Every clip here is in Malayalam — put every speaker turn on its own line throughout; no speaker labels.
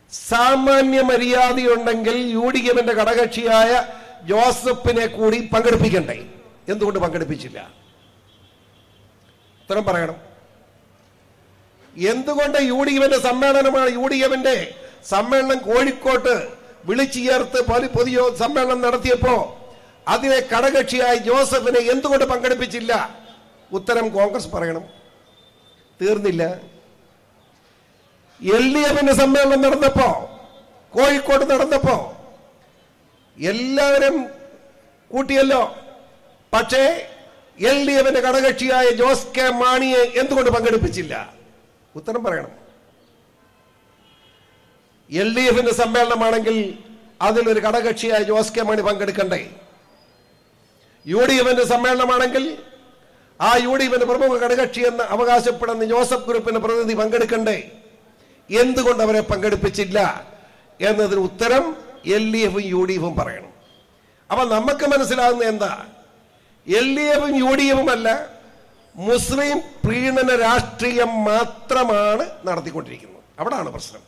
സാമാന്യ മര്യാദയുണ്ടെങ്കിൽ യു ഡി എഫിന്റെ ഘടകക്ഷിയായ ജോസഫിനെ കൂടി പങ്കെടുപ്പിക്കണ്ടേ എന്തുകൊണ്ട് പങ്കെടുപ്പിച്ചില്ല ഉത്തരം പറയണം എന്തുകൊണ്ട് യു ഡി എഫിന്റെ സമ്മേളനമാണ് യു ഡി എഫിന്റെ സമ്മേളനം കോഴിക്കോട്ട് വിളിച്ചു ചേർത്ത് പൊതു- പൊതു സമ്മേളനം നടത്തിയപ്പോ അതിനെ ഘടകക്ഷിയായ ജോസഫിനെ എന്തുകൊണ്ട് പങ്കെടുപ്പിച്ചില്ല ഉത്തരം കോൺഗ്രസ് പറയണം തീർന്നില്ല എൽ ഡി എഫിന്റെ സമ്മേളനം നടന്നപ്പോ കോഴിക്കോട് നടന്നപ്പോ എല്ലാവരും കൂട്ടിയല്ലോ പക്ഷേ എൽ ഡി എഫിന്റെ ഘടകക്ഷിയായ ജോസ് കെ മാണിയെ എന്തുകൊണ്ട് പങ്കെടുപ്പിച്ചില്ല ഉത്തരം പറയണം എൽ ഡി എഫിന്റെ സമ്മേളനമാണെങ്കിൽ അതിലൊരു ഘടകക്ഷിയായ ജോസ് കെ മാണി പങ്കെടുക്കണ്ടേ യു ഡി എഫിന്റെ സമ്മേളനമാണെങ്കിൽ ആ യു ഡി എഫിന്റെ പ്രമുഖ ഘടകക്ഷി എന്ന് അവകാശപ്പെടുന്ന ജോസഫ് ഗ്രൂപ്പിന്റെ പ്രതിനിധി പങ്കെടുക്കണ്ടേ എന്തുകൊണ്ട് അവരെ പങ്കെടുപ്പിച്ചില്ല എന്നതിന് ഉത്തരം എൽ ഡി എഫും യു ഡി എഫും പറയണം അപ്പൊ നമുക്ക് മനസ്സിലാകുന്ന എന്താ എൽ ഡി എഫും യു ഡി എഫും അല്ല മുസ്ലിം പ്രീണന രാഷ്ട്രീയം മാത്രമാണ് നടത്തിക്കൊണ്ടിരിക്കുന്നത് അവിടാണ് പ്രശ്നം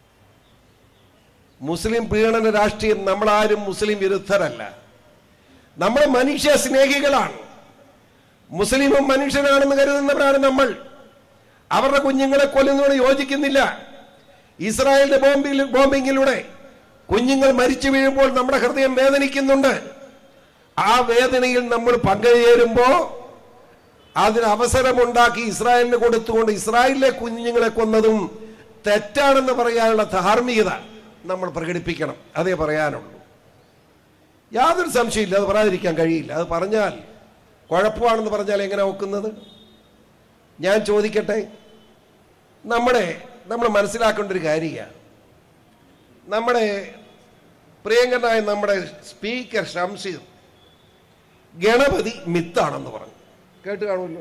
മുസ്ലിം പ്രീണന രാഷ്ട്രീയം നമ്മളാരും മുസ്ലിം വിരുദ്ധരല്ല നമ്മൾ മനുഷ്യ സ്നേഹികളാണ് മുസ്ലിമും മനുഷ്യനാണെന്ന് കരുതുന്നവരാണ് നമ്മൾ അവരുടെ കുഞ്ഞുങ്ങളെ കൊല്ലുന്നതോട് യോജിക്കുന്നില്ല ഇസ്രായേലിന്റെ ബോംബിൽ ബോംബിങ്ങിലൂടെ കുഞ്ഞുങ്ങൾ മരിച്ചു വീഴുമ്പോൾ നമ്മുടെ ഹൃദയം വേദനിക്കുന്നുണ്ട് ആ വേദനയിൽ നമ്മൾ പങ്കുചേരുമ്പോ അതിന് അവസരമുണ്ടാക്കി ഇസ്രായേലിന് കൊടുത്തുകൊണ്ട് ഇസ്രായേലിലെ കുഞ്ഞുങ്ങളെ കൊന്നതും തെറ്റാണെന്ന് പറയാനുള്ള ധാർമ്മികത നമ്മൾ പ്രകടിപ്പിക്കണം അതേ പറയാനുള്ളൂ യാതൊരു സംശയമില്ല അത് പറയാതിരിക്കാൻ കഴിയില്ല അത് പറഞ്ഞാൽ കുഴപ്പമാണെന്ന് പറഞ്ഞാൽ എങ്ങനെ ഒക്കുന്നത് ഞാൻ ചോദിക്കട്ടെ നമ്മുടെ നമ്മൾ മനസ്സിലാക്കേണ്ട ഒരു കാര്യമാണ് നമ്മുടെ പ്രിയങ്കരനായ നമ്മുടെ സ്പീക്കർ ഷംസീർ ഗണപതി മിത്താണെന്ന് പറഞ്ഞു കേട്ട് കാണുമല്ലോ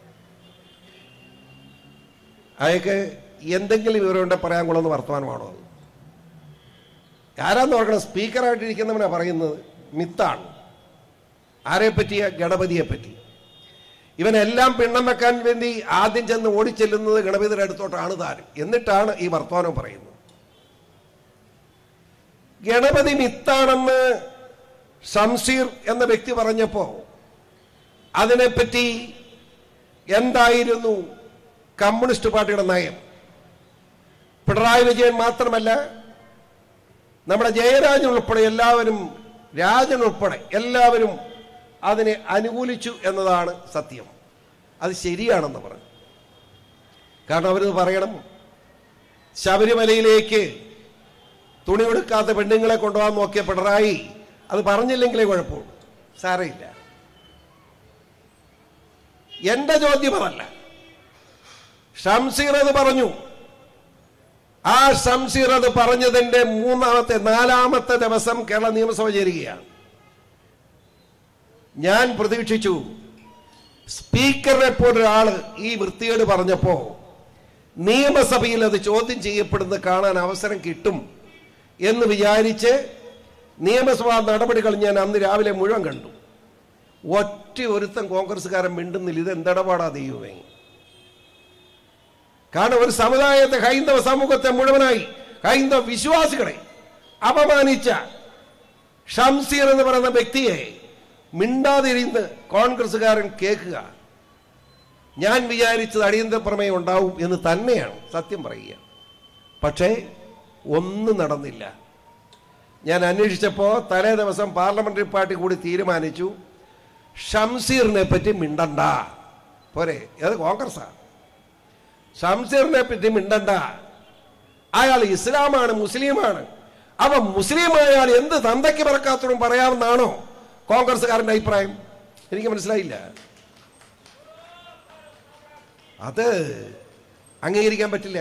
അയാൾക്ക് എന്തെങ്കിലും വിവരമുണ്ടെ പറയാൻ കൊള്ളുന്ന വർത്തമാനമാണോ അത് ആരാന്ന് ഓർക്കണം സ്പീക്കറായിട്ടിരിക്കുന്നവനാ പറയുന്നത് മിത്താണ് ആരെ പറ്റിയ ഗണപതിയെ പറ്റി ഇവനെല്ലാം പിണ്ണം വെക്കാൻ വേണ്ടി ആദ്യം ചെന്ന് ഓടിച്ചെല്ലുന്നത് ഗണപതിയുടെ അടുത്തോട്ടാണ് താനും എന്നിട്ടാണ് ഈ വർത്തമാനം പറയുന്നത് ഗണപതി മിത്താണെന്ന് ഷംസീർ എന്ന വ്യക്തി പറഞ്ഞപ്പോ അതിനെപ്പറ്റി എന്തായിരുന്നു കമ്മ്യൂണിസ്റ്റ് പാർട്ടിയുടെ നയം പിണറായി വിജയൻ മാത്രമല്ല നമ്മുടെ ജയരാജൻ ഉൾപ്പെടെ എല്ലാവരും രാജൻ ഉൾപ്പെടെ എല്ലാവരും അതിനെ അനുകൂലിച്ചു എന്നതാണ് സത്യം അത് ശരിയാണെന്ന് പറഞ്ഞു കാരണം അവരിത് പറയണം ശബരിമലയിലേക്ക് തുണി കൊടുക്കാത്ത പെണ്ണുങ്ങളെ കൊണ്ടുപോകാൻ നോക്കിയ പിണറായി അത് പറഞ്ഞില്ലെങ്കിലേ കുഴപ്പമുള്ളൂ സാരയില്ല എന്റെ ചോദ്യം അതല്ല ഷംസീർ അത് പറഞ്ഞു ആ ഷംസീർ അത് പറഞ്ഞതിന്റെ മൂന്നാമത്തെ നാലാമത്തെ ദിവസം കേരള നിയമസഭ ചേരുകയാണ് ഞാൻ പ്രതീക്ഷിച്ചു സ്പീക്കറെ പോലൊരാള് ഈ വൃത്തികേട് പറഞ്ഞപ്പോ നിയമസഭയിൽ അത് ചോദ്യം ചെയ്യപ്പെടുന്നത് കാണാൻ അവസരം കിട്ടും എന്ന് വിചാരിച്ച് നിയമസഭാ നടപടികൾ ഞാൻ അന്ന് രാവിലെ മുഴുവൻ കണ്ടു ഒറ്റ ഒരുത്തൻ കോൺഗ്രസ്സുകാരൻ മിണ്ടുന്നില്ല ഇത് എന്തടപാടാ ദൈവമേ കാരണം ഒരു സമുദായത്തെ ഹൈന്ദവ സമൂഹത്തെ മുഴുവനായി ഹൈന്ദവ വിശ്വാസികളെ അപമാനിച്ച ഷംസീർ എന്ന് പറയുന്ന വ്യക്തിയെ മിണ്ടാതിരുന്ന് കോൺഗ്രസ്സുകാരൻ കേൾക്കുക ഞാൻ വിചാരിച്ചത് അടിയന്തര പ്രമേയം ഉണ്ടാവും എന്ന് തന്നെയാണ് സത്യം പറയുക പക്ഷേ ഒന്നും നടന്നില്ല ഞാൻ അന്വേഷിച്ചപ്പോൾ തലേ ദിവസം പാർലമെന്ററി പാർട്ടി കൂടി തീരുമാനിച്ചു ഷംസീറിനെ പറ്റി മിണ്ടണ്ട പോരെ അത് കോൺഗ്രസ്സാ ഷംസീറിനെ പറ്റി മിണ്ടണ്ട അയാൾ ഇസ്ലാമാണ് മുസ്ലിമാണ് അവ മുസ്ലിം അയാൾ എന്ത് തന്തയ്ക്ക് പറക്കാത്തതും പറയാമെന്നാണോ കോൺഗ്രസ്സുകാരന്റെ അഭിപ്രായം എനിക്ക് മനസ്സിലായില്ല അത് അംഗീകരിക്കാൻ പറ്റില്ല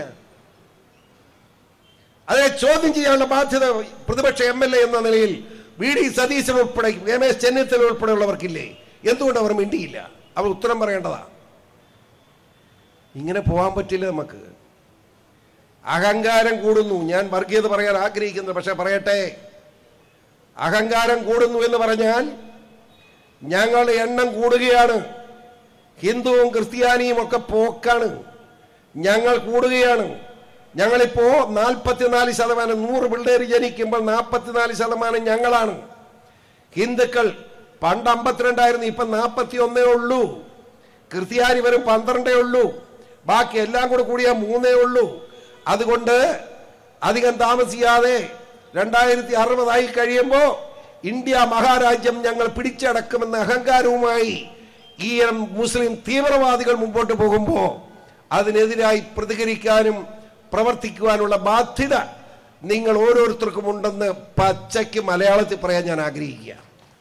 അതിനെ ചോദ്യം ചെയ്യാനുള്ള ബാധ്യത പ്രതിപക്ഷ എം എൽ എ എന്ന നിലയിൽ വി ഡി സതീശൻ ഉൾപ്പെടെ രമേശ് ചെന്നിത്തല ഉൾപ്പെടെയുള്ളവർക്കില്ലേ എന്തുകൊണ്ട് അവർ മിണ്ടിയില്ല അവർ ഉത്തരം പറയേണ്ടതാ ഇങ്ങനെ പോകാൻ പറ്റില്ല നമുക്ക് അഹങ്കാരം കൂടുന്നു ഞാൻ വർഗീയത പറയാൻ ആഗ്രഹിക്കുന്നു പക്ഷെ പറയട്ടെ അഹങ്കാരം കൂടുന്നു എന്ന് പറഞ്ഞാൽ ഞങ്ങളുടെ എണ്ണം കൂടുകയാണ് ഹിന്ദുവും ക്രിസ്ത്യാനിയും ഒക്കെ പോക്കാണ് ഞങ്ങൾ കൂടുകയാണ് ഞങ്ങളിപ്പോ നാൽപ്പത്തിനാല് ശതമാനം നൂറ് പിള്ളേർ ജനിക്കുമ്പോൾ നാൽപ്പത്തിനാല് ശതമാനം ഞങ്ങളാണ് ഹിന്ദുക്കൾ പണ്ട് അമ്പത്തിരണ്ടായിരുന്നു ഇപ്പൊ നാൽപ്പത്തി ഒന്നേ ഉള്ളൂ ക്രിസ്ത്യാനി വരും പന്ത്രണ്ടേ ഉള്ളൂ ബാക്കി എല്ലാം കൂടെ കൂടിയാൽ മൂന്നേ ഉള്ളൂ അതുകൊണ്ട് അധികം താമസിയാതെ രണ്ടായിരത്തി അറുപതായി കഴിയുമ്പോൾ ഇന്ത്യ മഹാരാജ്യം ഞങ്ങൾ പിടിച്ചടക്കുമെന്ന അഹങ്കാരവുമായി ഈ മുസ്ലിം തീവ്രവാദികൾ മുമ്പോട്ട് പോകുമ്പോൾ അതിനെതിരായി പ്രതികരിക്കാനും പ്രവർത്തിക്കുവാനുള്ള ബാധ്യത നിങ്ങൾ ഓരോരുത്തർക്കും ഉണ്ടെന്ന് പച്ചയ്ക്ക് മലയാളത്തിൽ പറയാൻ ഞാൻ ആഗ്രഹിക്കുക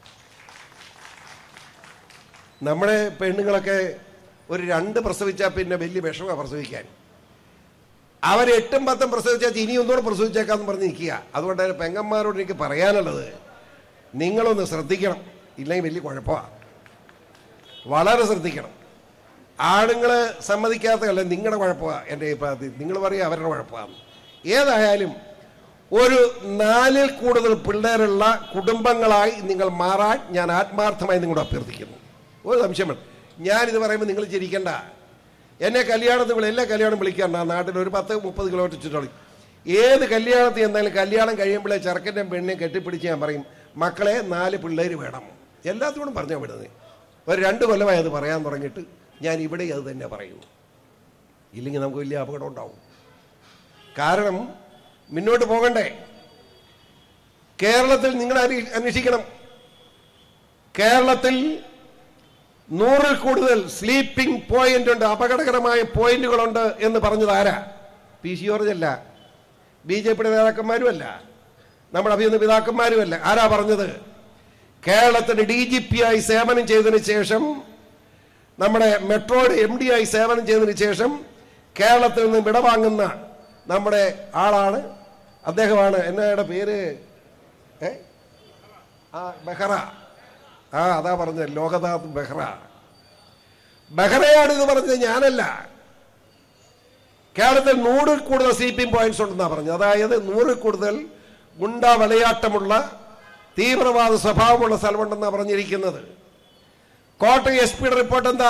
നമ്മുടെ പെണ്ണുങ്ങളൊക്കെ ഒരു രണ്ട് പ്രസവിച്ചാൽ പിന്നെ വലിയ വിഷമമാണ് പ്രസവിക്കാൻ അവർ എട്ടും പത്തും പ്രസവിച്ചാൽ ഇനി ഒന്നുകൂടെ പ്രസവിച്ചേക്കാന്ന് പറഞ്ഞ് നിൽക്കുക അതുകൊണ്ട് തന്നെ പെങ്ങന്മാരോട് എനിക്ക് പറയാനുള്ളത് നിങ്ങളൊന്ന് ശ്രദ്ധിക്കണം ഇല്ലെങ്കിൽ വലിയ കുഴപ്പമാണ് വളരെ ശ്രദ്ധിക്കണം ആണുങ്ങൾ സമ്മതിക്കാത്തതല്ല നിങ്ങളുടെ കുഴപ്പമാണ് എൻ്റെ അഭിപ്രായത്തിൽ നിങ്ങൾ പറയുക അവരുടെ കുഴപ്പമാണ് ഏതായാലും ഒരു നാലിൽ കൂടുതൽ പിള്ളേരുള്ള കുടുംബങ്ങളായി നിങ്ങൾ മാറാൻ ഞാൻ ആത്മാർത്ഥമായി നിങ്ങളോട് അഭ്യർത്ഥിക്കുന്നു ഒരു സംശയം വേണ്ട ഞാനിത് പറയുമ്പോൾ നിങ്ങൾ ചിരിക്കണ്ട എന്നെ കല്യാണത്തിന് വിളി എല്ലാ കല്യാണം വിളിക്കാറുണ്ട് ആ നാട്ടിൽ ഒരു പത്ത് മുപ്പത് കിലോമീറ്റർ ചുറ്റോളി ഏത് കല്യാണത്തിൽ എന്തായാലും കല്യാണം കഴിയുമ്പോഴേ ചെറുക്കൻ്റെയും പെണ്ണിനെയും കെട്ടിപ്പിടിച്ച് ഞാൻ പറയും മക്കളെ നാല് പിള്ളേർ വേണം എല്ലാത്തിനോടും പറഞ്ഞാൽ വിടുന്നത് ഒരു രണ്ട് കൊല്ലമായി അത് പറയാൻ തുടങ്ങിയിട്ട് ഞാൻ ഇവിടെ അത് തന്നെ പറയുന്നു ഇല്ലെങ്കിൽ നമുക്ക് വലിയ അപകടം ഉണ്ടാവും കാരണം മുന്നോട്ട് പോകണ്ടേ കേരളത്തിൽ നിങ്ങൾ അന്വേ- അന്വേഷിക്കണം കേരളത്തിൽ നൂറിൽ കൂടുതൽ സ്ലീപ്പിംഗ് പോയിന്റ് ഉണ്ട് അപകടകരമായ പോയിന്റുകളുണ്ട് എന്ന് പറഞ്ഞത് ആരാ പി സി ജോർജ് അല്ല ബി ജെ പിയുടെ നേതാക്കന്മാരും അല്ല നമ്മുടെ അഭിനന്ദ പിതാക്കന്മാരും അല്ല ആരാ പറഞ്ഞത് കേരളത്തിന് ഡി ജി പി ആയി സേവനം ചെയ്തതിന് ശേഷം നമ്മുടെ മെട്രോയുടെ എം ഡി ആയി സേവനം ചെയ്തതിന് ശേഷം കേരളത്തിൽ നിന്ന് വിടവാങ്ങുന്ന നമ്മുടെ ആളാണ് അദ്ദേഹമാണ് എന്നയുടെ പേര് ഏ ആ ബെഹ്റ ആ അതാ പറഞ്ഞത് ലോകനാഥ് ബെഹ്റ ബെഹ്റയാണ് ഇത് പറഞ്ഞത് ഞാനല്ല കേരളത്തിൽ നൂറിൽ കൂടുതൽ സ്ലീപ്പിംഗ് പോയിന്റ്സ് ഉണ്ടെന്നാണ് പറഞ്ഞത് അതായത് നൂറിൽ കൂടുതൽ ഗുണ്ട വിളയാട്ടമുള്ള തീവ്രവാദ സ്വഭാവമുള്ള സ്ഥലമുണ്ടെന്നാണ് പറഞ്ഞിരിക്കുന്നത് കോട്ടയം എസ് പിയുടെ റിപ്പോർട്ട് എന്താ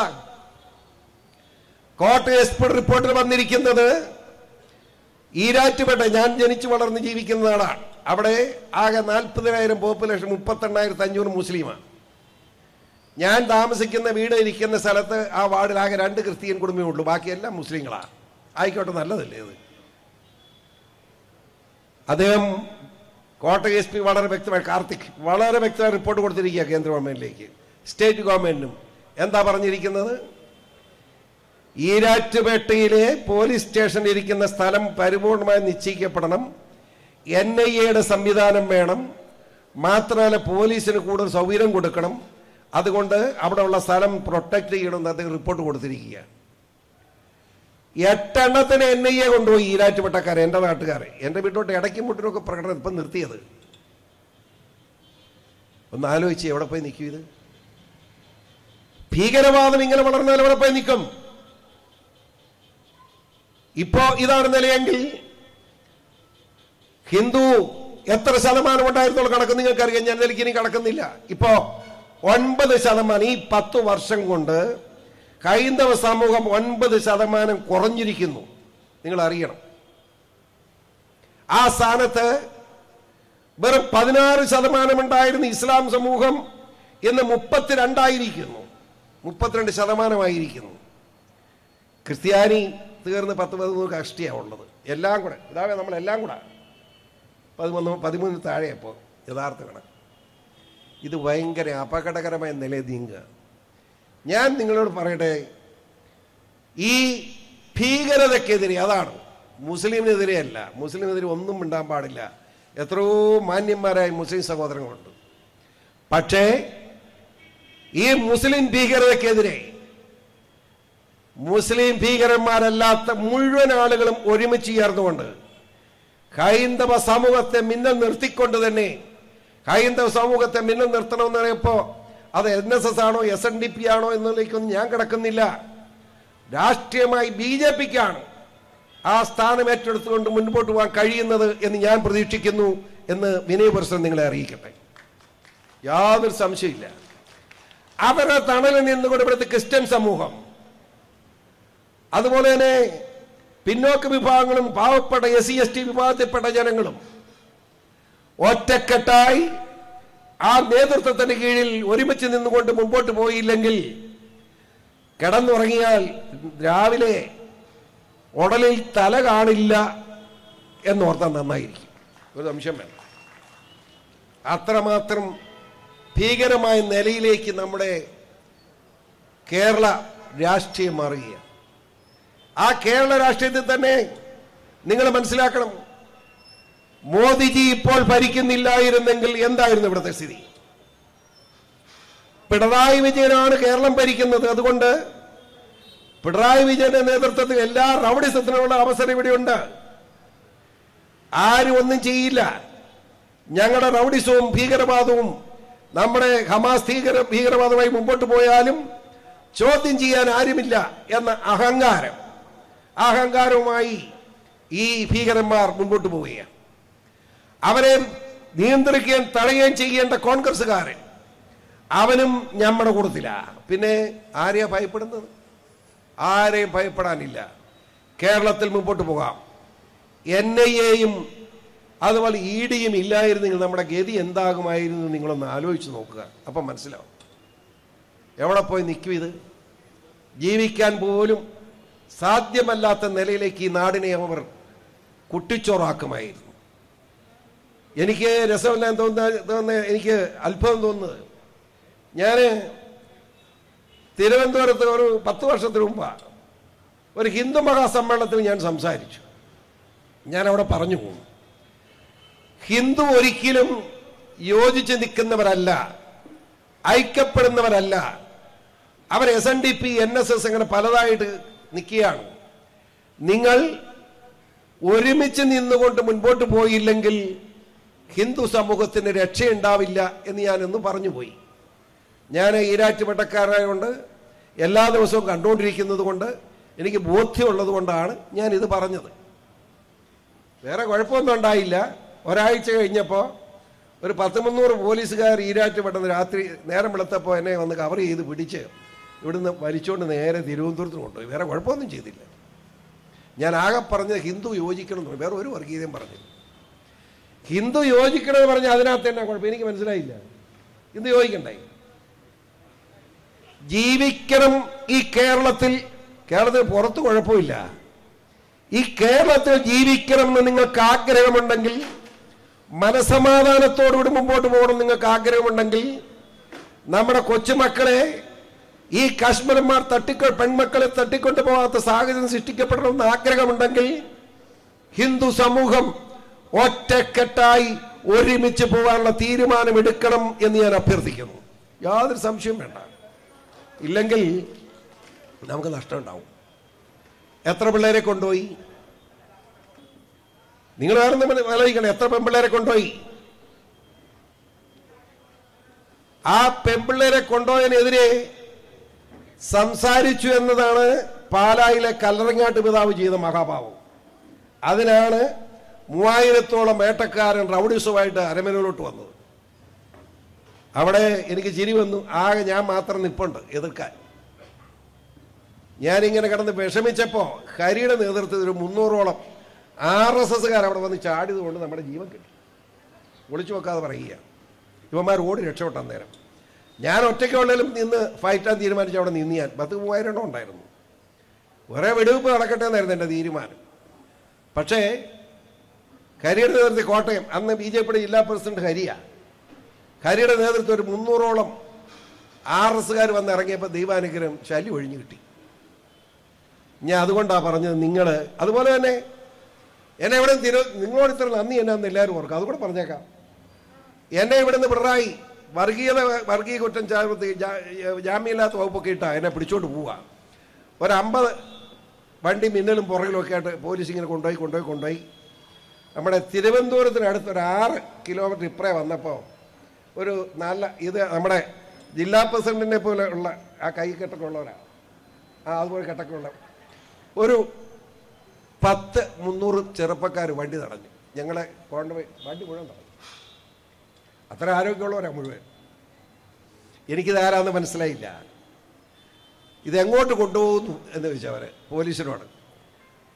കോട്ടയം എസ് പിയുടെ റിപ്പോർട്ടിൽ വന്നിരിക്കുന്നത് ഈരാറ്റുപേട്ട ഞാൻ ജനിച്ചു വളർന്ന് ജീവിക്കുന്ന നാടാണ് അവിടെ ആകെ നാൽപ്പതിനായിരം പോപ്പുലേഷൻ മുപ്പത്തെണ്ണായിരത്തി അഞ്ഞൂറ് മുസ്ലിമാണ് ഞാൻ താമസിക്കുന്ന വീട് ഇരിക്കുന്ന സ്ഥലത്ത് ആ വാർഡിൽ ആകെ രണ്ട് ക്രിസ്ത്യൻ കുടുംബമേ ഉള്ളൂ ബാക്കിയെല്ലാം മുസ്ലിങ്ങളാണ് ആയിക്കോട്ടെ നല്ലതല്ലേ ഇത് അദ്ദേഹം കോട്ടയം എസ് പി വളരെ വ്യക്തമായി കാർത്തിക് വളരെ വ്യക്തമായി റിപ്പോർട്ട് കൊടുത്തിരിക്കുക കേന്ദ്ര ഗവൺമെന്റിലേക്ക് സ്റ്റേറ്റ് ഗവൺമെന്റിനും എന്താ പറഞ്ഞിരിക്കുന്നത് ഈരാറ്റുപേട്ടയിലെ പോലീസ് സ്റ്റേഷനിൽ ഇരിക്കുന്ന സ്ഥലം പരിപൂർണമായി നിശ്ചയിക്കപ്പെടണം എൻ ഐ എയുടെ സംവിധാനം വേണം മാത്രമല്ല പോലീസിന് കൂടുതൽ സൗകര്യം കൊടുക്കണം അതുകൊണ്ട് അവിടെ ഉള്ള സ്ഥലം പ്രൊട്ടക്ട് ചെയ്യണമെന്ന് അദ്ദേഹം റിപ്പോർട്ട് കൊടുത്തിരിക്കുക എട്ടെണ്ണത്തിന് എൻ ഐ എ കൊണ്ടുപോയി ഈരാറ്റുപെട്ടക്കാരെ എൻ്റെ നാട്ടുകാരെ എൻ്റെ വീട്ടിലോട്ട് ഇടയ്ക്കും മുട്ടിനൊക്കെ പ്രകടനം ഇപ്പം നിർത്തിയത് ഒന്ന് ആലോചിച്ച് എവിടെ പോയി നിൽക്കും ഇത് ഭീകരവാദം ഇങ്ങനെ വളർന്നാൽ എവിടെ പോയി നിൽക്കും ഇപ്പോ ഇതാണ് നിലയെങ്കിൽ ഹിന്ദു എത്ര ശതമാനം ഉണ്ടായിരുന്നുള്ള കണക്ക് നിങ്ങൾക്കറിയാം ഞാൻ നിലയ്ക്ക് ഇനി കണക്കുന്നില്ല ഇപ്പോ ഒൻപത് ശതമാനം ഈ പത്ത് വർഷം കൊണ്ട് ഹൈന്ദവ സമൂഹം ഒൻപത് ശതമാനം കുറഞ്ഞിരിക്കുന്നു നിങ്ങൾ അറിയണം ആ സ്ഥാനത്ത് വെറും പതിനാറ് ശതമാനം ഉണ്ടായിരുന്ന ഇസ്ലാം സമൂഹം ഇന്ന് മുപ്പത്തിരണ്ടായിരിക്കുന്നു മുപ്പത്തിരണ്ട് ശതമാനമായിരിക്കുന്നു ക്രിസ്ത്യാനി തീർന്ന് പത്ത് പതിമൂന്ന് കഷ്ടിയാണ് ഉള്ളത് എല്ലാം കൂടെ ഇതാവേ നമ്മളെല്ലാം കൂടെ പതിമൂന്ന് പതിമൂന്ന് താഴെ ഇപ്പോൾ യഥാർത്ഥ കണക്ക് ഇത് ഭയങ്കര അപകടകരമായ നിലയിൽ നീങ്ങുക ഞാൻ നിങ്ങളോട് പറയട്ടെ ഈ ഭീകരതയ്ക്കെതിരെ അതാണ് മുസ്ലിമിനെതിരെ അല്ല മുസ്ലിമിനെതിരെ ഒന്നും മിണ്ടാൻ പാടില്ല എത്രയോ മാന്യന്മാരായ മുസ്ലിം സഹോദരങ്ങളുണ്ട് പക്ഷേ ഈ മുസ്ലിം ഭീകരതയ്ക്കെതിരെ മുസ്ലിം ഭീകരന്മാരല്ലാത്ത മുഴുവൻ ആളുകളും ഒരുമിച്ച് ചേർന്നുകൊണ്ട് ഹൈന്ദവ സമൂഹത്തെ മിന്നൽ നിർത്തിക്കൊണ്ട് തന്നെ ഹൈന്ദവ സമൂഹത്തെ മിന്നൽ നിർത്തണമെന്ന് പറയുമ്പോ അത് എൻ എസ് എസ് ആണോ എസ് എൻ ഡി പി ആണോ എന്നതിലേക്കൊന്നും ഞാൻ കിടക്കുന്നില്ല രാഷ്ട്രീയമായി ബി ജെ പിക്കാണ് ആ സ്ഥാനം ഏറ്റെടുത്തുകൊണ്ട് മുൻപോട്ട് പോകാൻ കഴിയുന്നത് എന്ന് ഞാൻ പ്രതീക്ഷിക്കുന്നു എന്ന് വിനയപുരസ്സരം നിങ്ങളെ അറിയിക്കട്ടെ യാതൊരു സംശയമില്ല അവരുടെ തണലിൽ നിന്നുകൊണ്ട് ഇവിടുത്തെ ക്രിസ്ത്യൻ സമൂഹം അതുപോലെ തന്നെ പിന്നോക്ക വിഭാഗങ്ങളും പാവപ്പെട്ട എസ് സി എസ് ടി വിഭാഗത്തിൽപ്പെട്ട ജനങ്ങളും ഒറ്റക്കെട്ടായി ആ നേതൃത്വത്തിന് കീഴിൽ ഒരുമിച്ച് നിന്നുകൊണ്ട് മുമ്പോട്ട് പോയില്ലെങ്കിൽ കിടന്നുറങ്ങിയാൽ രാവിലെ ഉടലിൽ തല കാണില്ല എന്നോർത്താൽ നന്നായിരിക്കും ഒരു സംശയം വേണം അത്രമാത്രം ഭീകരമായ നിലയിലേക്ക് നമ്മുടെ കേരള രാഷ്ട്രീയം മാറുകയാണ് ആ കേരള രാഷ്ട്രീയത്തിൽ തന്നെ നിങ്ങൾ മനസ്സിലാക്കണം മോദിജി ഇപ്പോൾ ഭരിക്കുന്നില്ലായിരുന്നെങ്കിൽ എന്തായിരുന്നു ഇവിടുത്തെ സ്ഥിതി പിണറായി വിജയനാണ് കേരളം ഭരിക്കുന്നത് അതുകൊണ്ട് പിണറായി വിജയന്റെ നേതൃത്വത്തിൽ എല്ലാ റൗഡിസത്തിനുള്ള അവസരം ഇവിടെയുണ്ട് ആരും ഒന്നും ചെയ്യില്ല ഞങ്ങളുടെ റൗഡിസവും ഭീകരവാദവും നമ്മുടെ ഹമാസ് ഭീകര ഭീകരവാദമായി മുമ്പോട്ട് പോയാലും ചോദ്യം ചെയ്യാൻ ആരുമില്ല എന്ന അഹങ്കാരം അഹങ്കാരവുമായി ഈ ഭീകരന്മാർ മുമ്പോട്ട് പോവുകയാണ് അവരെ നിയന്ത്രിക്കുകയും തടയുകയും ചെയ്യേണ്ട കോൺഗ്രസ്സുകാരൻ അവനും നമ്മുടെ കൂട്ടത്തില പിന്നെ ആരെയാ ഭയപ്പെടുന്നത് ആരെയും ഭയപ്പെടാനില്ല കേരളത്തിൽ മുമ്പോട്ട് പോകാം എൻ ഐ എയും അതുപോലെ ഇ ഡിയും ഇല്ലായിരുന്നെങ്കിൽ നമ്മുടെ ഗതി എന്താകുമായിരുന്നു എന്ന് നിങ്ങളൊന്ന് ആലോചിച്ച് നോക്കുക അപ്പം മനസ്സിലാവും എവിടെ പോയി നിൽക്കും ഇത് ജീവിക്കാൻ പോലും സാധ്യമല്ലാത്ത നിലയിലേക്ക് ഈ നാടിനെ അവർ കുട്ടിച്ചോറാക്കുമായിരുന്നു എനിക്ക് രസമില്ലാൻ തോന്നുന്ന തോന്നുന്ന എനിക്ക് അത്ഭുതം തോന്നുന്നത് ഞാൻ തിരുവനന്തപുരത്ത് ഒരു പത്ത് വർഷത്തിന് മുമ്പാണ് ഒരു ഹിന്ദു മഹാസമ്മേളനത്തിൽ ഞാൻ സംസാരിച്ചു ഞാൻ അവിടെ പറഞ്ഞു പോകും ഹിന്ദു ഒരിക്കലും യോജിച്ച് നിൽക്കുന്നവരല്ല ഐക്യപ്പെടുന്നവരല്ല അവർ S N D P N S S അങ്ങനെ പലതായിട്ട് നിൽക്കുകയാണ് നിങ്ങൾ ഒരുമിച്ച് നിന്നുകൊണ്ട് മുൻപോട്ട് പോയില്ലെങ്കിൽ ഹിന്ദു സമൂഹത്തിന് രക്ഷയുണ്ടാവില്ല എന്ന് ഞാനൊന്ന് പറഞ്ഞു പോയി ഞാൻ ഈരാറ്റുപേട്ടക്കാരായതുകൊണ്ട് എല്ലാ ദിവസവും കണ്ടുകൊണ്ടിരിക്കുന്നത് കൊണ്ട് എനിക്ക് ബോധ്യമുള്ളത് കൊണ്ടാണ് ഞാൻ ഇത് പറഞ്ഞത് വേറെ കുഴപ്പമൊന്നും ഉണ്ടായില്ല ഒരാഴ്ച കഴിഞ്ഞപ്പോൾ ഒരു പത്ത് മുന്നൂറ് പോലീസുകാർ ഈരാറ്റുപെട്ടെന്ന് രാത്രി നേരം വെളുത്തപ്പോൾ എന്നെ വന്ന് കവർ ചെയ്ത് പിടിച്ച് ഇവിടുന്ന് വലിച്ചുകൊണ്ട് നേരെ തിരുവനന്തപുരത്തിന് കൊണ്ടുപോയി വേറെ കുഴപ്പമൊന്നും ചെയ്തില്ല ഞാൻ ആകെ പറഞ്ഞത് ഹിന്ദു യോജിക്കണം എന്ന് പറഞ്ഞു. വേറെ ഒരു വർഗീയതയും പറഞ്ഞില്ല ഹിന്ദു യോജിക്കണമെന്ന് പറഞ്ഞാൽ അതിനകത്ത് തന്നെ കുഴപ്പം എനിക്ക് മനസ്സിലായില്ല ഹിന്ദു യോജിക്കണ്ടായി ജീവിക്കണം ഈ കേരളത്തിൽ കേരളത്തിന് പുറത്ത് കുഴപ്പമില്ല ഈ കേരളത്തിൽ ജീവിക്കണം എന്ന് നിങ്ങൾക്ക് ആഗ്രഹമുണ്ടെങ്കിൽ മനസമാധാനത്തോടുകൂടി മുമ്പോട്ട് പോകണം നിങ്ങൾക്ക് ആഗ്രഹമുണ്ടെങ്കിൽ നമ്മുടെ കൊച്ചുമക്കളെ ഈ കാശ്മീരന്മാർ തട്ടിക്കൊ പെൺമക്കളെ തട്ടിക്കൊണ്ടു പോകാത്ത സാഹചര്യം സൃഷ്ടിക്കപ്പെടണമെന്ന് ആഗ്രഹമുണ്ടെങ്കിൽ ഹിന്ദു സമൂഹം ഒറ്റക്കെട്ടായി ഒരുമിച്ച് പോകാനുള്ള തീരുമാനം എടുക്കണം എന്ന് ഞാൻ അഭ്യർത്ഥിക്കുന്നു യാതൊരു സംശയവും വേണ്ട ഇല്ലെങ്കിൽ നമുക്ക് നഷ്ടമുണ്ടാവും എത്ര പിള്ളേരെ കൊണ്ടുപോയി നിങ്ങൾ വേറെ ആലോചിക്കണം എത്ര പെൺപിള്ളേരെ കൊണ്ടുപോയി ആ പെൺപിള്ളേരെ കൊണ്ടുപോയതിനെതിരെ സംസാരിച്ചു എന്നതാണ് പാലായിലെ കല്ലറങ്ങാട്ട് പിതാവ് ചെയ്ത മഹാഭാവം അതിനാണ് മൂവായിരത്തോളം വേട്ടക്കാരൻ റൗഡീസുമായിട്ട് അരമനയിലോട്ട് വന്നത് അവിടെ എനിക്ക് ചിരി വന്നു ആകെ ഞാൻ മാത്രം നിപ്പുണ്ട് എതിർക്കാൻ ഞാനിങ്ങനെ കിടന്ന് വിഷമിച്ചപ്പോൾ ഹരിയുടെ നേതൃത്വത്തിൽ ഒരു മുന്നൂറോളം ആർ എസ് എസ്സുകാർ അവിടെ വന്ന് ചാടിയത് കൊണ്ട് നമ്മുടെ ജീവൻ കിട്ടി ഒളിച്ചു വെക്കാതെ പറയുക ഇവന്മാർ ഓടി രക്ഷപ്പെട്ട നേരം ഞാൻ ഒറ്റയ്ക്കുള്ളതിലും നിന്ന് ഫൈറ്റാൻ തീരുമാനിച്ച് അവിടെ നിന്ന് ഞാൻ പത്ത് മൂവായിരം എണ്ണം ഉണ്ടായിരുന്നു കുറേ വെടിവെപ്പ് നടക്കട്ടെ എന്നായിരുന്നു എൻ്റെ തീരുമാനം പക്ഷേ ഹരിയുടെ നേതൃത്വത്തിൽ കോട്ടയം അന്ന് ബി ജെ പിയുടെ ജില്ലാ പ്രസിഡന്റ് ഹരിയ ഹരിയുടെ നേതൃത്വം ഒരു മുന്നൂറോളം ആർ എസ്സുകാർ വന്ന് ഇറങ്ങിയപ്പോൾ ദൈവാനുഗ്രഹം ശല്യം ഒഴിഞ്ഞു കിട്ടി ഞാൻ അതുകൊണ്ടാണ് പറഞ്ഞത് നിങ്ങൾ അതുപോലെ തന്നെ എന്നെ ഇവിടെ തിരു നിങ്ങളോട് ഇത്ര നന്ദി എന്നാന്ന് എല്ലാവരും ഓർക്കും അതുകൂടെ പറഞ്ഞേക്കാം എന്നെ ഇവിടുന്ന് പിണറായി വർഗീയത വർഗീയ കുറ്റം ചാർത്തി ജാമ്യമില്ലാത്ത വകുപ്പൊക്കെ ഇട്ടാ എന്നെ പിടിച്ചോണ്ട് പോവുക ഒരു അമ്പത് വണ്ടി മിന്നലും പുറകിലും ഒക്കെ ആയിട്ട് പോലീസ് ഇങ്ങനെ കൊണ്ടുപോയി കൊണ്ടുപോയി കൊണ്ടുപോയി നമ്മുടെ തിരുവനന്തപുരത്തിനടുത്ത് ഒരു ആറ് കിലോമീറ്റർ ഇപ്പറേ വന്നപ്പോൾ ഒരു നല്ല ഇത് നമ്മുടെ ജില്ലാ പ്രസിഡന്റിനെ പോലെ ഉള്ള ആ കൈ കെട്ടൊക്കെ ഉള്ളവരാണ് ആ അതുപോലെ കെട്ടൊക്കെ ഉള്ള ഒരു പത്ത് മുന്നൂറ് ചെറുപ്പക്കാർ വണ്ടി തടഞ്ഞു ഞങ്ങളെ കൊണ്ടുപോയി വണ്ടി മുഴുവൻ തടഞ്ഞു അത്ര ആരോഗ്യമുള്ളവരാ മുഴുവൻ എനിക്കിത് ആരാന്ന് മനസ്സിലായില്ല ഇതെങ്ങോട്ട് കൊണ്ടുപോകുന്നു എന്ന് ചോദിച്ചവര് പോലീസിനോട്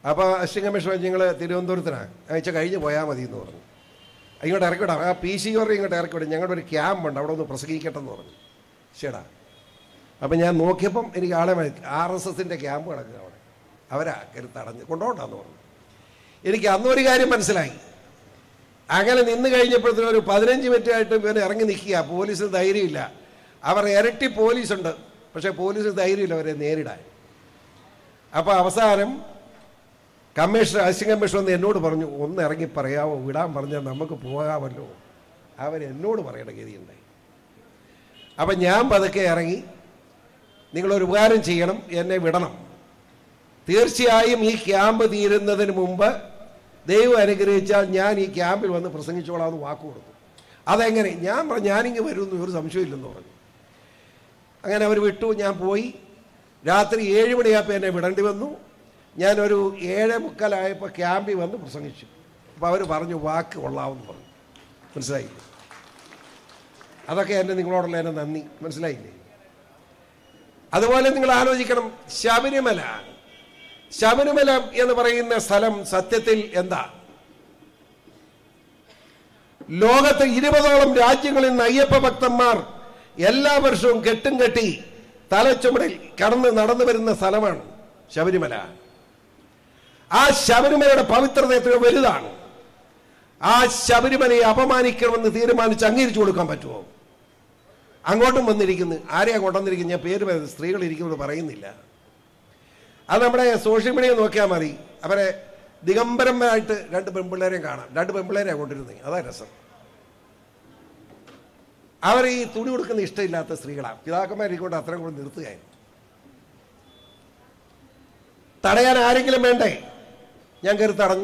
അപ്പോൾ അസിസ്റ്റന്റ് കമ്മീഷണർ ഞങ്ങൾ തിരുവനന്തപുരത്തിനാണ് ആഴ്ച കഴിഞ്ഞ് പോയാൽ മതി എന്ന് പറഞ്ഞു ഇങ്ങോട്ട് ഇറക്കി വിടാം ആ പി സി ഓറി ഇങ്ങോട്ട് ഇറക്കി വിടും ഞങ്ങളുടെ ഒരു ക്യാമ്പ് ഉണ്ട് അവിടെ ഒന്ന് പ്രസംഗിക്കട്ടെ എന്ന് പറഞ്ഞു ശരിടാ അപ്പം ഞാൻ നോക്കിയപ്പം എനിക്ക് ആളെ ആർ എസ് എസിൻ്റെ ക്യാമ്പ് കിടക്കുക അവിടെ അവരാ കരുത്ത് തടഞ്ഞ് കൊണ്ടുപോകണ്ടെന്ന് പറഞ്ഞു എനിക്ക് അന്നൊരു കാര്യം മനസ്സിലായി അങ്ങനെ നിന്ന് കഴിഞ്ഞപ്പോഴത്തേനും ഒരു പതിനഞ്ച് മിനിറ്റായിട്ട് ഇവർ ഇറങ്ങി നിൽക്കുക പോലീസിന് ധൈര്യമില്ല അവർ ഇരട്ടി പോലീസുണ്ട് പക്ഷേ പോലീസിന് ധൈര്യമില്ല അവരെ നേരിടാൻ അപ്പോൾ അവസാനം കമ്മീഷണർ അസിസ്റ്റന്റ് കമ്മീഷണർ ഒന്ന് എന്നോട് പറഞ്ഞു ഒന്ന് ഇറങ്ങി പറയാമോ വിടാൻ പറഞ്ഞാൽ നമുക്ക് പോകാമല്ലോ അവൻ എന്നോട് പറയേണ്ട ഗതിയുണ്ടായി അപ്പം ഞാൻ പതുക്കെ ഇറങ്ങി നിങ്ങളൊരു ഉപകാരം ചെയ്യണം എന്നെ വിടണം തീർച്ചയായും ഈ ക്യാമ്പ് തീരുന്നതിന് മുമ്പ് ദൈവം അനുഗ്രഹിച്ചാൽ ഞാൻ ഈ ക്യാമ്പിൽ വന്ന് പ്രസംഗിച്ചോളാം എന്ന് വാക്ക് കൊടുത്തു അതെങ്ങനെ ഞാൻ പറഞ്ഞു ഞാനിങ്ങ് വരുമെന്ന് ഒരു സംശയമില്ലെന്ന് പറഞ്ഞു അങ്ങനെ അവർ വിട്ടു ഞാൻ പോയി രാത്രി ഏഴ് മണിയായപ്പോൾ എന്നെ വിടേണ്ടി വന്നു ഞാനൊരു ഏഴ് മുക്കാലായപ്പോൾ ക്യാമ്പിൽ വന്ന് പ്രസംഗിച്ചു അപ്പോൾ അവർ പറഞ്ഞു വാക്ക് കൊള്ളാമെന്ന് പറഞ്ഞു മനസ്സിലായില്ലേ അതൊക്കെ എൻ്റെ നിങ്ങളോടുള്ള എൻ്റെ നന്ദി മനസ്സിലായില്ലേ അതുപോലെ നിങ്ങൾ ആലോചിക്കണം ശബരിമല ശബരിമല എന്ന് പറയുന്ന സ്ഥലം സത്യത്തിൽ എന്താ ലോകത്ത് ഇരുപതോളം രാജ്യങ്ങളിൽ നിന്ന് അയ്യപ്പ ഭക്തന്മാർ എല്ലാ വർഷവും കെട്ടും കെട്ടി തലച്ചുമടിൽ കടന്ന് നടന്നു വരുന്ന സ്ഥലമാണ് ശബരിമല ആ ശബരിമലയുടെ പവിത്രത എത്രയോ വലുതാണ് ആ ശബരിമലയെ അപമാനിക്കണമെന്ന് തീരുമാനിച്ച് അംഗീകരിച്ചു കൊടുക്കാൻ പറ്റുമോ അങ്ങോട്ടും വന്നിരിക്കുന്നു ആരെയാ കൊണ്ടുവന്നിരിക്കുന്നത് ഞാൻ പേര് പറയുന്നത് സ്ത്രീകൾ ഇരിക്കുന്നത് പറയുന്നില്ല അത് നമ്മുടെ സോഷ്യൽ മീഡിയ നോക്കിയാൽ മതി അവരെ ദിഗംബരന്മാരായിട്ട് രണ്ട് പെൺപിള്ളേരെയും കാണാം രണ്ട് പെൺപിള്ളേരെയാണ് കൊണ്ടിരുന്നത് അതാ രസം അവർ ഈ തുണി കൊടുക്കുന്ന ഇഷ്ടമില്ലാത്ത സ്ത്രീകളാണ് പിതാക്കന്മാരെ കൊണ്ട് അത്രയും കൂടെ നിർത്തുകയായിരുന്നു തടയാൻ ആരെങ്കിലും വേണ്ടേ ഞാൻ കയറി തടഞ്ഞു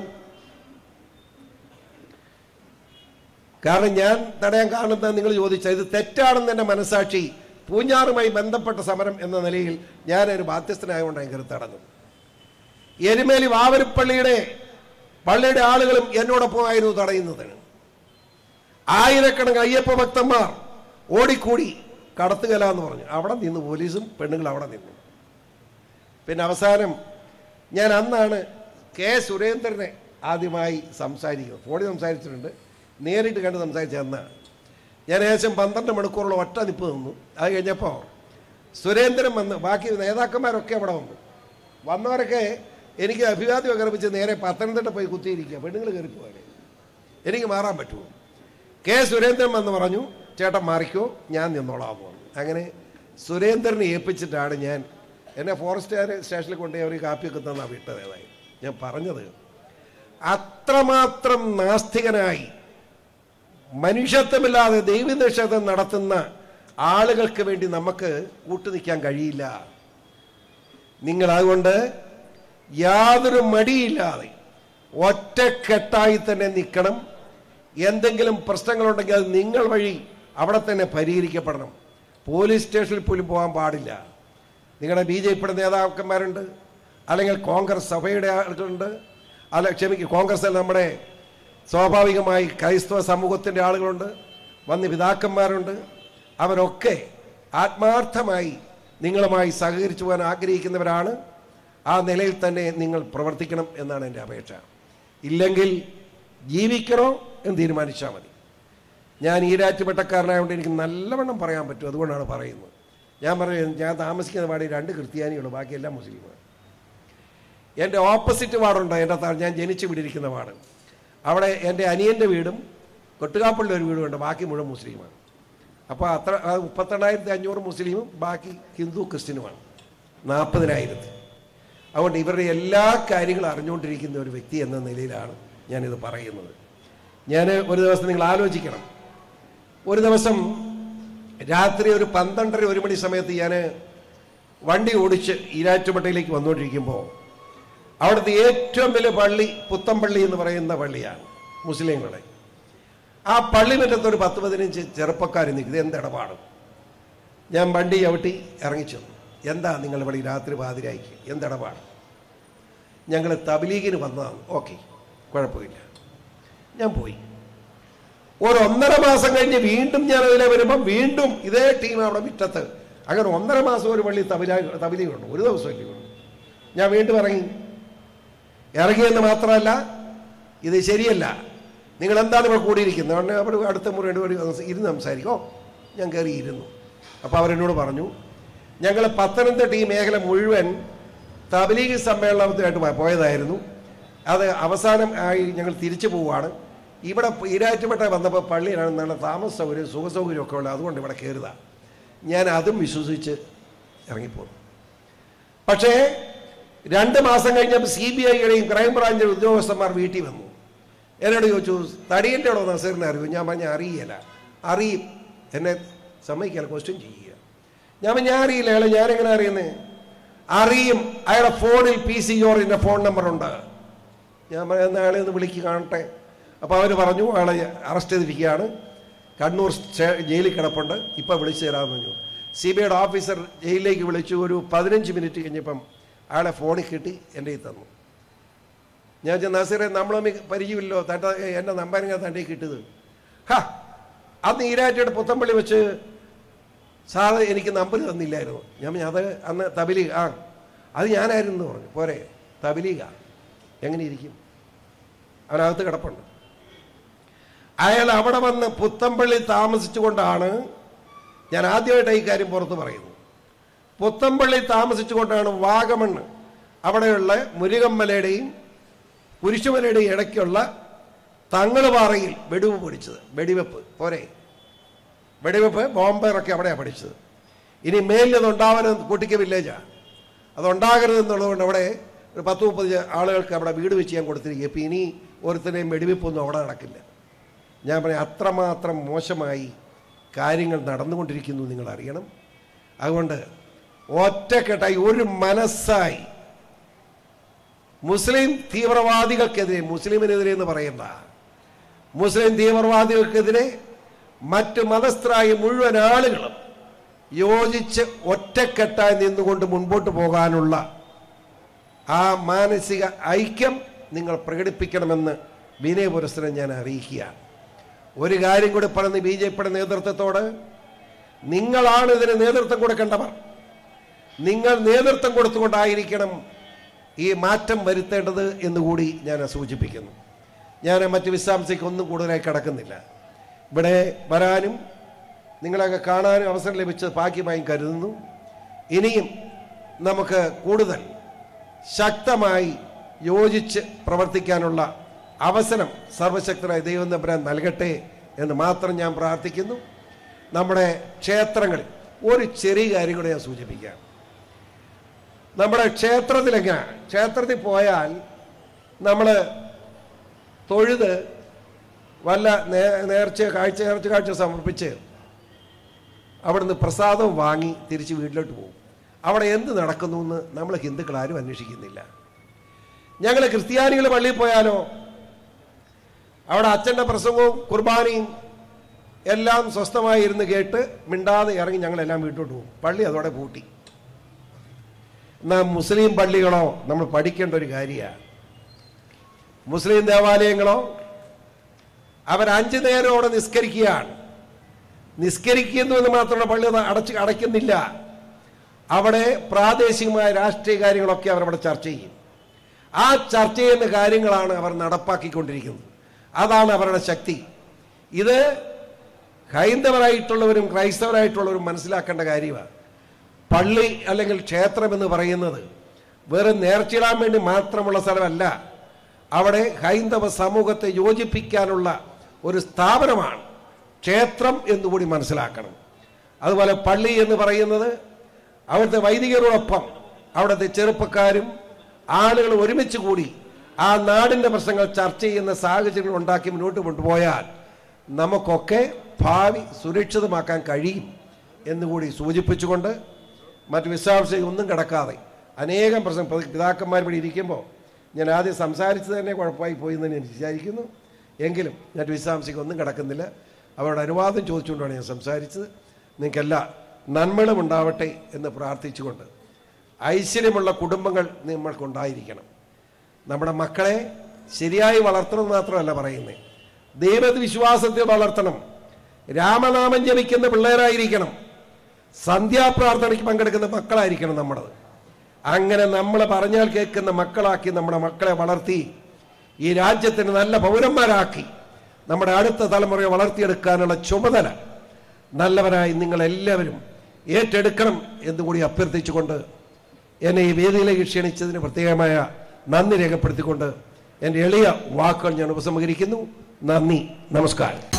കാരണം ഞാൻ തടയാൻ കാണുന്നത് നിങ്ങൾ ചോദിച്ചാൽ ഇത് തെറ്റാണെന്ന് എൻ്റെ മനസാക്ഷി പൂഞ്ഞാറുമായി ബന്ധപ്പെട്ട സമരം എന്ന നിലയിൽ ഞാനൊരു ബാധ്യസ്ഥനായതുകൊണ്ട് ഞാൻ കയറി തടഞ്ഞു എരുമേലി വാവരപ്പള്ളിയുടെ പള്ളിയുടെ ആളുകളും എന്നോടൊപ്പമായിരുന്നു തടയുന്നതിന് ആയിരക്കണക്കിന് അയ്യപ്പ ഭക്തന്മാർ ഓടിക്കൂടി കടത്തുകല എന്ന് പറഞ്ഞു അവിടെ നിന്ന് പോലീസും പെണ്ണുങ്ങൾ അവിടെ നിന്നു പിന്നെ അവസാനം ഞാൻ അന്നാണ് കെ സുരേന്ദ്രനെ ആദ്യമായി സംസാരിക്കുന്നത് ഫോണിൽ സംസാരിച്ചിട്ടുണ്ട് നേരിട്ട് കണ്ട് സംസാരിച്ച അന്നാണ് ഞാൻ ഏകദേശം പന്ത്രണ്ട് മണിക്കൂറോളം ഒറ്റ നിപ്പ് നിന്നു അത് കഴിഞ്ഞപ്പോൾ സുരേന്ദ്രൻ വന്ന് ബാക്കി നേതാക്കന്മാരൊക്കെ അവിടെ വന്നു വന്നവരൊക്കെ എനിക്ക് അഭിവാദ്യം അകർപ്പിച്ച് നേരെ പത്തനംതിട്ട പോയി കുത്തിയിരിക്കുക പെണ്ണുങ്ങൾ കയറിപ്പോവാനെ എനിക്ക് മാറാൻ പറ്റുമോ കെ സുരേന്ദ്രൻ വന്ന് പറഞ്ഞു ചേട്ടൻ മാറിക്കോ ഞാൻ നിന്നോളാം പറഞ്ഞു അങ്ങനെ സുരേന്ദ്രനെ ഏൽപ്പിച്ചിട്ടാണ് ഞാൻ എന്നെ ഫോറസ്റ്റ് സ്റ്റേഷനിൽ കൊണ്ടുപോയി അവർ കാപ്പിയൊക്കെ തന്നാ വിട്ടത് ഏതായി ഞാൻ പറഞ്ഞത് അത്രമാത്രം നാസ്തികനായി മനുഷ്യത്വമില്ലാതെ ദൈവനിഷേധം നടത്തുന്ന ആളുകൾക്ക് വേണ്ടി നമുക്ക് കൂട്ടുനിൽക്കാൻ കഴിയില്ല നിങ്ങൾ അതുകൊണ്ട് യാതൊരു മടിയില്ലാതെ ഒറ്റക്കെട്ടായി തന്നെ നിൽക്കണം എന്തെങ്കിലും പ്രശ്നങ്ങളുണ്ടെങ്കിൽ അത് നിങ്ങൾ വഴി അവിടെ തന്നെ പരിഹരിക്കപ്പെടണം പോലീസ് സ്റ്റേഷനിൽ പോലും പോകാൻ പാടില്ല നിങ്ങളുടെ ബി ജെ പിയുടെ നേതാക്കന്മാരുണ്ട് അല്ലെങ്കിൽ കോൺഗ്രസ് സഭയുടെ ആളുകളുണ്ട് അല്ല ക്ഷമിക്കും കോൺഗ്രസ് നമ്മുടെ സ്വാഭാവികമായി ക്രൈസ്തവ സമൂഹത്തിൻ്റെ ആളുകളുണ്ട് വന്ന് പിതാക്കന്മാരുണ്ട് അവരൊക്കെ ആത്മാർത്ഥമായി നിങ്ങളുമായി സഹകരിച്ചു പോകാൻ ആഗ്രഹിക്കുന്നവരാണ് ആ നിലയിൽ തന്നെ നിങ്ങൾ പ്രവർത്തിക്കണം എന്നാണ് എൻ്റെ അപേക്ഷ ഇല്ലെങ്കിൽ ജീവിക്കണോ എന്ന് തീരുമാനിച്ചാൽ മതി ഞാൻ ഈരാറ്റുപെട്ടക്കാരനായതുകൊണ്ട് എനിക്ക് നല്ലവണ്ണം പറയാൻ പറ്റും അതുകൊണ്ടാണ് പറയുന്നത് ഞാൻ പറയുന്നത് ഞാൻ താമസിക്കുന്ന വാർഡിൽ രണ്ട് ക്രിസ്ത്യാനിയുള്ളൂ ബാക്കിയെല്ലാം മുസ്ലിമാണ് എൻ്റെ ഓപ്പോസിറ്റ് വാർഡുണ്ട് എൻ്റെ താഴെ ഞാൻ ജനിച്ച് വീടിരിക്കുന്ന വാർഡ് അവിടെ എൻ്റെ അനിയൻ്റെ വീടും കൊട്ടുകാപ്പള്ളി ഒരു വീടുമുണ്ട് ബാക്കി മുഴുവൻ മുസ്ലിമാണ് അപ്പോൾ അത്ര അത് മുപ്പത്തെണ്ണായിരത്തി അഞ്ഞൂറ് മുസ്ലിമും ബാക്കി ഹിന്ദു ക്രിസ്ത്യനുമാണ് നാൽപ്പതിനായിരത്തി അതുകൊണ്ട് ഇവരുടെ എല്ലാ കാര്യങ്ങളും അറിഞ്ഞുകൊണ്ടിരിക്കുന്ന ഒരു വ്യക്തി എന്ന നിലയിലാണ് ഞാനിത് പറയുന്നത് ഞാൻ ഒരു ദിവസം നിങ്ങൾ ആലോചിക്കണം ഒരു ദിവസം രാത്രി ഒരു പന്ത്രണ്ടര ഒരു മണി സമയത്ത് ഞാൻ വണ്ടി ഓടിച്ച് ഈരാറ്റുപേട്ടയിലേക്ക് വന്നുകൊണ്ടിരിക്കുമ്പോൾ അവിടുത്തെ ഏറ്റവും വലിയ പള്ളി പുത്തമ്പള്ളി എന്ന് പറയുന്ന പള്ളിയാണ് മുസ്ലിങ്ങളുടെ ആ പള്ളി മുറ്റത്ത് ഒരു പത്ത് പതിനഞ്ച് ചെറുപ്പക്കാർ നിൽക്കുന്നത് എന്ത് ഇടപാട് ഞാൻ വണ്ടി ചവിട്ടി ഇറങ്ങിച്ചു എന്താ നിങ്ങൾ ഇവിടെ ഈ രാത്രി പാതിരായിക്ക് എന്ത് ഇടപാട് ഞങ്ങൾ തബലീഗിന് വന്നതാണ് ഓക്കെ കുഴപ്പമില്ല ഞാൻ പോയി ഒരു ഒന്നര മാസം കഴിഞ്ഞ് വീണ്ടും ഞാൻ അതിലെ വരുമ്പം വീണ്ടും ഇതേ ടീം അവിടെ മുറ്റത്ത് അങ്ങനെ ഒന്നര മാസം ഒരു പള്ളി തബില തബിലിയുണ്ട് ഒരു ദിവസമല്ലേ ഉള്ളൂ ഞാൻ വീണ്ടും ഇറങ്ങി ഇറങ്ങിയെന്ന് മാത്രമല്ല ഇത് ശരിയല്ല നിങ്ങൾ എന്താണ് ഇവിടെ കൂടിയിരിക്കുന്നത് ഉടനെ അവർ അടുത്ത മുറി രണ്ടുപേർ ഇരുന്ന് സംസാരിക്കോ ഞാൻ കയറി ഇരുന്നു അപ്പോൾ അവരെന്നോട് പറഞ്ഞു ഞങ്ങൾ പത്തനംതിട്ട ഈ മേഖല മുഴുവൻ തബലീഗ് സമ്മേളനത്തിനായിട്ട് പോ- പോയതായിരുന്നു അത് അവസാനം ആയി ഞങ്ങൾ തിരിച്ചു പോവുകയാണ് ഇവിടെ ഈരാറ്റുപേട്ട വന്നപ്പോൾ പള്ളിയിലാണ് നല്ല താമസ സൗകര്യം സുഖ സൗകര്യമൊക്കെ ഉള്ളത് അതുകൊണ്ട് ഇവിടെ കയറുക ഞാൻ അതും വിശ്വസിച്ച് ഇറങ്ങിപ്പോന്നു പക്ഷേ രണ്ട് മാസം കഴിഞ്ഞപ്പോൾ സി ബി ഐയുടെയും ക്രൈംബ്രാഞ്ചിന്റെ ഉദ്യോഗസ്ഥന്മാർ വീട്ടിൽ വന്നു എന്നോട് ചോദിച്ചു തടിയൻ്റെ അവിടെ നസീറിനെ അറിയൂ ഞാൻ പറഞ്ഞ അറിയില്ല അറിയും എന്നെ സമ്മതിക്കാൻ ക്വസ്റ്റ്യൻ ചെയ്യുക ഞാൻ പറഞ്ഞു, ഞാൻ അറിയില്ല അയാളെ ഞാനെങ്ങനെ അറിയുന്നേ അറിയും അയാളുടെ ഫോണിൽ പി സി ജോർജിൻ്റെ ഫോൺ നമ്പറുണ്ട് ഞാൻ പറയുന്ന അയാളെ ഒന്ന് വിളിക്ക് കാണട്ടെ അപ്പോൾ അവർ പറഞ്ഞു അയാളെ അറസ്റ്റ് ചെയ്തിരിക്കുകയാണ് കണ്ണൂർ സ്റ്റേ- ജയിലിൽ കിടപ്പുണ്ട് ഇപ്പം വിളിച്ചു തരാമെന്ന് പറഞ്ഞു സി ബി ഐയുടെ ഓഫീസർ ജയിലിലേക്ക് വിളിച്ചു ഒരു പതിനഞ്ച് മിനിറ്റ് കഴിഞ്ഞപ്പം അയാളെ ഫോണിൽ കിട്ടി എൻ്റെ കയ്യിൽ തന്നു ഞാൻ ചോദിച്ചു, നസീറെ നമ്മളൊന്നും പരിചയമില്ലോ തട്ട എൻ്റെ നമ്പരിങ്ങനെ തൻ്റെ കയ്യിൽ കിട്ടിയത് ഹാ അന്ന് ഈരാറ്റയുടെ പുത്തമ്പള്ളി വെച്ച് സാറ് എനിക്ക് നമ്പർ തന്നില്ലായിരുന്നു ഞാൻ പറഞ്ഞു, അത് അന്ന് തബലീഗ് ആ അത് ഞാനായിരുന്നു എന്ന് പറഞ്ഞു പോരെ തബലീഗാ എങ്ങനെ ഇരിക്കും അവനകത്ത് കിടപ്പുണ്ട് അയാൾ അവിടെ വന്ന് പുത്തമ്പള്ളി താമസിച്ചുകൊണ്ടാണ് ഞാൻ ആദ്യമായിട്ട് ഈ കാര്യം പുറത്ത് പറയുന്നു പുത്തമ്പള്ളി താമസിച്ചുകൊണ്ടാണ് വാഗമണ്ണ് അവിടെയുള്ള മുരുകമ്മലയുടെയും കുരിശുമലയുടെയും ഇടയ്ക്കുള്ള തങ്ങളുപാറയിൽ വെടിവ് പിടിച്ചത് വെടിവെപ്പ് പോരെ വെടിവെപ്പ് ബോംബേറൊക്കെ അവിടെയാണ് പഠിച്ചത് ഇനി മേലിൽ അതുണ്ടാവരുത് കുട്ടിക്ക് വില്ലേജാ അതുണ്ടാകരുത് എന്നുള്ളതുകൊണ്ട് അവിടെ ഒരു പത്ത് മുപ്പത് ആളുകൾക്ക് അവിടെ വീട് വെച്ച് ഞാൻ കൊടുത്തിരിക്കുക ഇപ്പം ഇനി ഒരുത്തനെയും വെടിവെപ്പൊന്നും അവിടെ നടക്കില്ല ഞാൻ പറയാം അത്രമാത്രം മോശമായി കാര്യങ്ങൾ നടന്നുകൊണ്ടിരിക്കുന്നു നിങ്ങൾ അറിയണം അതുകൊണ്ട് ഒറ്റക്കെട്ടായി ഒരു മനസ്സായി മുസ്ലിം തീവ്രവാദികൾക്കെതിരെ മുസ്ലിമിനെതിരെ എന്ന് പറയണ്ട മുസ്ലിം തീവ്രവാദികൾക്കെതിരെ മറ്റ് മതസ്ഥരായ മുഴുവൻ ആളുകളും യോജിച്ച് ഒറ്റക്കെട്ടായി നിന്നുകൊണ്ട് മുൻപോട്ട് പോകാനുള്ള ആ മാനസിക ഐക്യം നിങ്ങൾ പ്രകടിപ്പിക്കണമെന്ന് വിനയപുരസ്സരം ഞാൻ അറിയിക്കുകയാണ് ഒരു കാര്യം കൂടി പറഞ്ഞ് ബി ജെ പിയുടെ നേതൃത്വത്തോട് നിങ്ങളാണ് ഇതിന് നേതൃത്വം കൊടുക്കേണ്ടവർ നിങ്ങൾ നേതൃത്വം കൊടുത്തുകൊണ്ടായിരിക്കണം ഈ മാറ്റം വരുത്തേണ്ടത് എന്നുകൂടി ഞാൻ സൂചിപ്പിക്കുന്നു ഞാൻ മറ്റ് വിശദാംശയ്ക്ക് ഒന്നും കൂടുതലായി കിടക്കുന്നില്ല ഇവിടെ വരാനും നിങ്ങളൊക്കെ കാണാനും അവസരം ലഭിച്ചത് ഭാഗ്യമായും കരുതുന്നു ഇനിയും നമുക്ക് കൂടുതൽ ശക്തമായി യോജിച്ച് പ്രവർത്തിക്കാനുള്ള അവസരം സർവശക്തനായ ദൈവം തമ്പുരാൻ നൽകട്ടെ എന്ന് മാത്രം ഞാൻ പ്രാർത്ഥിക്കുന്നു നമ്മുടെ ക്ഷേത്രങ്ങളിൽ ഒരു ചെറിയ കാര്യം കൂടെ ഞാൻ സൂചിപ്പിക്കാം നമ്മുടെ ക്ഷേത്രത്തിലെങ്ങനെ ക്ഷേത്രത്തിൽ പോയാൽ നമ്മൾ തൊഴുത് വല്ല നേ നേർച്ച കാഴ്ച നേർച്ച കാഴ്ച സമർപ്പിച്ച് അവിടുന്ന് പ്രസാദം വാങ്ങി തിരിച്ച് വീട്ടിലോട്ട് പോകും അവിടെ എന്ത് നടക്കുന്നു എന്ന് നമ്മൾ ഹിന്ദുക്കൾ ആരും അന്വേഷിക്കുന്നില്ല ഞങ്ങൾ ക്രിസ്ത്യാനികൾ പള്ളിയിൽ പോയാലോ അവിടെ അച്ഛൻ്റെ പ്രസംഗവും കുർബാനയും എല്ലാം സ്വസ്ഥമായി ഇരുന്ന് കേട്ട് മിണ്ടാതെ ഇറങ്ങി ഞങ്ങളെല്ലാം വീട്ടിലോട്ട് പോകും പള്ളി അതോടെ പൂട്ടി എന്നാൽ മുസ്ലിം പള്ളികളോ നമ്മൾ പഠിക്കേണ്ട ഒരു കാര്യമാണ് മുസ്ലിം ദേവാലയങ്ങളോ അവർ അഞ്ചു നേരം അവിടെ നിസ്കരിക്കുകയാണ് നിസ്കരിക്കുന്നു എന്ന് മാത്രമല്ല പള്ളി അത് അടച്ച് അടയ്ക്കുന്നില്ല അവിടെ പ്രാദേശികമായ രാഷ്ട്രീയ കാര്യങ്ങളൊക്കെ അവർ അവിടെ ചർച്ച ചെയ്യും ആ ചർച്ച ചെയ്യുന്ന കാര്യങ്ങളാണ് അവർ നടപ്പാക്കിക്കൊണ്ടിരിക്കുന്നത് അതാണ് അവരുടെ ശക്തി ഇത് ഹൈന്ദവരായിട്ടുള്ളവരും ക്രൈസ്തവരായിട്ടുള്ളവരും മനസ്സിലാക്കേണ്ട കാര്യമാണ് പള്ളി അല്ലെങ്കിൽ ക്ഷേത്രം എന്ന് പറയുന്നത് വെറും നേർച്ചിടാൻ വേണ്ടി മാത്രമുള്ള സ്ഥലമല്ല അവിടെ ഹൈന്ദവ സമൂഹത്തെ യോജിപ്പിക്കാനുള്ള ഒരു സ്ഥാപനമാണ് ക്ഷേത്രം എന്നുകൂടി മനസ്സിലാക്കണം അതുപോലെ പള്ളി എന്ന് പറയുന്നത് അവിടുത്തെ വൈദികരോടൊപ്പം അവിടുത്തെ ചെറുപ്പക്കാരും ആളുകൾ ഒരുമിച്ച് കൂടി ആ നാടിൻ്റെ പ്രശ്നങ്ങൾ ചർച്ച ചെയ്യുന്ന സാഹചര്യങ്ങൾ ഉണ്ടാക്കി മുന്നോട്ട് കൊണ്ടുപോയാൽ നമുക്കൊക്കെ ഭാവി സുരക്ഷിതമാക്കാൻ കഴിയും എന്നുകൂടി സൂചിപ്പിച്ചുകൊണ്ട് മറ്റ് വിശദാംശം ഒന്നും കിടക്കാതെ അനേകം പ്രശ്നം പി- പിതാക്കന്മാർ ഇവിടെ ഇരിക്കുമ്പോൾ ഞാൻ ആദ്യം സംസാരിച്ചത് തന്നെ കുഴപ്പമായി പോയി എന്ന് ഞാൻ വിചാരിക്കുന്നു എങ്കിലും മറ്റ് വിശദാംശയ്ക്ക് ഒന്നും കിടക്കുന്നില്ല അവരുടെ അനുവാദം ചോദിച്ചുകൊണ്ടാണ് ഞാൻ സംസാരിച്ചത് നിങ്ങൾക്കെല്ലാ നന്മകളും ഉണ്ടാവട്ടെ എന്ന് പ്രാർത്ഥിച്ചുകൊണ്ട് ഐശ്വര്യമുള്ള കുടുംബങ്ങൾ നമ്മൾക്കുണ്ടായിരിക്കണം നമ്മുടെ മക്കളെ ശരിയായി വളർത്തണം എന്ന് മാത്രമല്ല പറയുന്നത് ദൈവവിശ്വാസത്തിൽ വളർത്തണം രാമനാമം ജപിക്കുന്ന പിള്ളേരായിരിക്കണം സന്ധ്യാപ്രാർത്ഥനയ്ക്ക് പങ്കെടുക്കുന്ന മക്കളായിരിക്കണം നമ്മുടേത് അങ്ങനെ നമ്മൾ പറഞ്ഞാൽ കേൾക്കുന്ന മക്കളാക്കി നമ്മുടെ മക്കളെ വളർത്തി ഈ രാജ്യത്തിന് നല്ല പൗരന്മാരാക്കി നമ്മുടെ അടുത്ത തലമുറയെ വളർത്തിയെടുക്കാനുള്ള ചുമതല നല്ലവരായി നിങ്ങൾ എല്ലാവരും ഏറ്റെടുക്കണം എന്നുകൂടി അഭ്യർത്ഥിച്ചുകൊണ്ട് എന്നെ ഈ വേദിയിലേക്ക് ക്ഷണിച്ചതിന് പ്രത്യേകമായ നന്ദി രേഖപ്പെടുത്തിക്കൊണ്ട് എൻ്റെ എളിയ വാക്കുകൾ ഞാൻ ഉപസംഹരിക്കുന്നു നന്ദി നമസ്കാരം